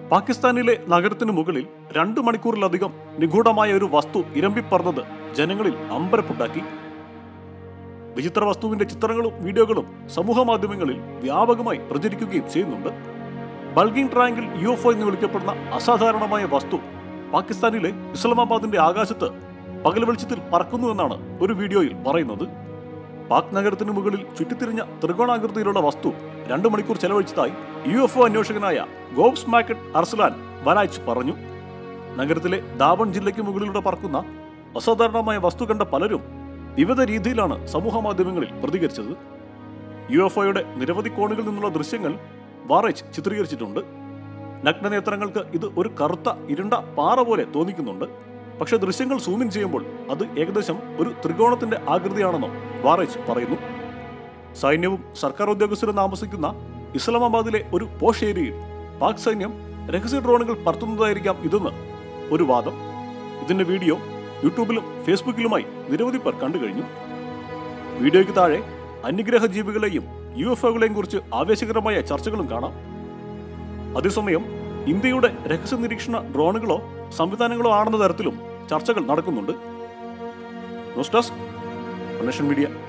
പാകിസ്ഥാനിലെ നഗരത്തിനു മുകളിൽ രണ്ടു മണിക്കൂറിലധികം നിഗൂഢമായ ഒരു വസ്തു ഇരമ്പിപ്പറന്നത് ജനങ്ങളിൽ അമ്പരപ്പുണ്ടാക്കി വിചിത്ര വസ്തുവിന്റെ ചിത്രങ്ങളും വീഡിയോകളും സമൂഹ മാധ്യമങ്ങളിൽ വ്യാപകമായി പ്രചരിക്കുകയും ചെയ്യുന്നുണ്ട് ബൾഗിംഗ് ട്രയാങ്കിൾ യു എഫ് എന്ന് വിളിക്കപ്പെടുന്ന അസാധാരണമായ വസ്തു പാകിസ്ഥാനിലെ ഇസ്ലാമാബാദിന്റെ ആകാശത്ത് പകൽ വെളിച്ചത്തിൽ പറക്കുന്നുവെന്നാണ് ഒരു വീഡിയോയിൽ പറയുന്നത് പാക് നഗരത്തിന് മുകളിൽ ചുറ്റിത്തിരിഞ്ഞ ത്രികോണാകൃതിയിലുള്ള വസ്തു രണ്ടു മണിക്കൂർ ചെലവഴിച്ചതായി യു എഫ് ഒ അന്വേഷകനായ ഗോബ്സ് മാക്കറ്റ് അർസലാൻ വരായ്ച്ച് പറഞ്ഞു നഗരത്തിലെ ദാവൺ ജില്ലയ്ക്ക് മുകളിലൂടെ പറക്കുന്ന അസാധാരണമായ വസ്തു കണ്ട പലരും വിവിധ രീതിയിലാണ് സമൂഹ മാധ്യമങ്ങളിൽ പ്രതികരിച്ചത് യു എഫ് ഒയുടെ നിരവധി കോണുകളിൽ നിന്നുള്ള ദൃശ്യങ്ങൾ വാറേജ് ചിത്രീകരിച്ചിട്ടുണ്ട് നഗ്നനേത്രങ്ങൾക്ക് ഇത് ഒരു കറുത്ത ഇരുണ്ട പാറ പോലെ തോന്നിക്കുന്നുണ്ട് പക്ഷെ ദൃശ്യങ്ങൾ സൂമിൻ ചെയ്യുമ്പോൾ അത് ഏകദേശം ഒരു ത്രികോണത്തിന്റെ ആകൃതിയാണെന്നും വാറേജ് പറയുന്നു സൈന്യവും സർക്കാർ ഉദ്യോഗസ്ഥരും താമസിക്കുന്ന ഇസ്ലാമാബാദിലെ ഒരു പോഷ് ഏരിയയിൽ പാക് സൈന്യം രഹസ്യ ഡ്രോണുകൾ പറത്തുന്നതായിരിക്കാം ഇതെന്ന് ഒരു വാദം ഇതിന്റെ വീഡിയോ യൂട്യൂബിലും ഫേസ്ബുക്കിലുമായി നിരവധി പേർ കണ്ടു കഴിഞ്ഞു വീഡിയോയ്ക്ക് താഴെ അന്യഗ്രഹ ജീവികളെയും യു എഫ് ഒകളെയും കുറിച്ച് ആവേശകരമായ ചർച്ചകളും കാണാം അതേസമയം ഇന്ത്യയുടെ രഹസ്യ നിരീക്ഷണ ഡ്രോണുകളോ സംവിധാനങ്ങളോ ആണെന്ന തരത്തിലും ചർച്ചകൾ നടക്കുന്നുണ്ട് ന്യൂസ് ഡെസ്ക് നേഷൻ മീഡിയ